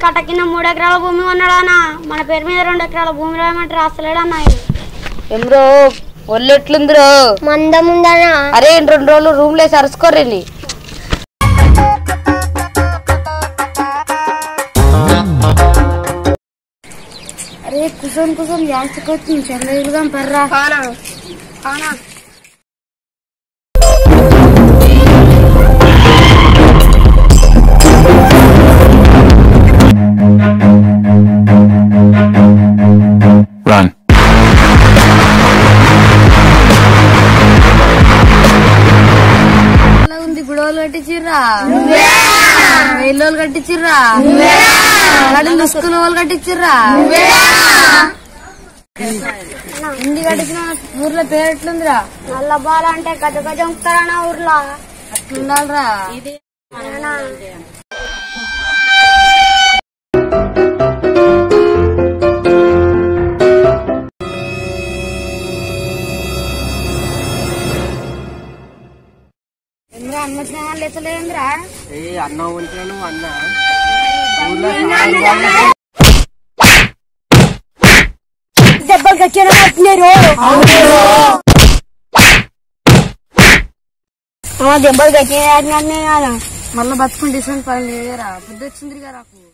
కట్ట కింద మూడు ఎకరాల భూమి కొన్నాడన్నా మన పేరు మీద రెండు ఎకరాల భూమి రాయమంటే రాస్తలేడన్నా ఆయన. ఏమ్రో ఒళ్ళు ఎట్లుందిరో మందం ఉందన్నా అరే ఇంక రెండు రోజులు రూమ్ లో సరుసుకోరండి అరే కుసం కుసం జాస్తికి వచ్చింది చెల్లెలుగా పర్రా Run. ఉంది గుడవలు కట్టించిర్రా వెల్లోలు కట్టించిర్రా కడిన స్కూల్ వాళ్ళు కట్టించిర్రా ఇంటి కట్టించిన ఊర్లో పేరు ఎట్లుందిరా నల్ల బాల అంటే గజ గజ ఉంటారన్నా ఊర్లో అట్లుండాలిరా ఎందుకు అన్న స్నేహాలు ఎత్తలేదురా ఏ అన్న ఉంటే నువ్వు అన్న దెబ్బలు కట్టిన దెబ్బలు కట్టిన మళ్ళీ బతుకుని డిసెంట్ పని లేదురా బుద్ధి వచ్చింది రాకు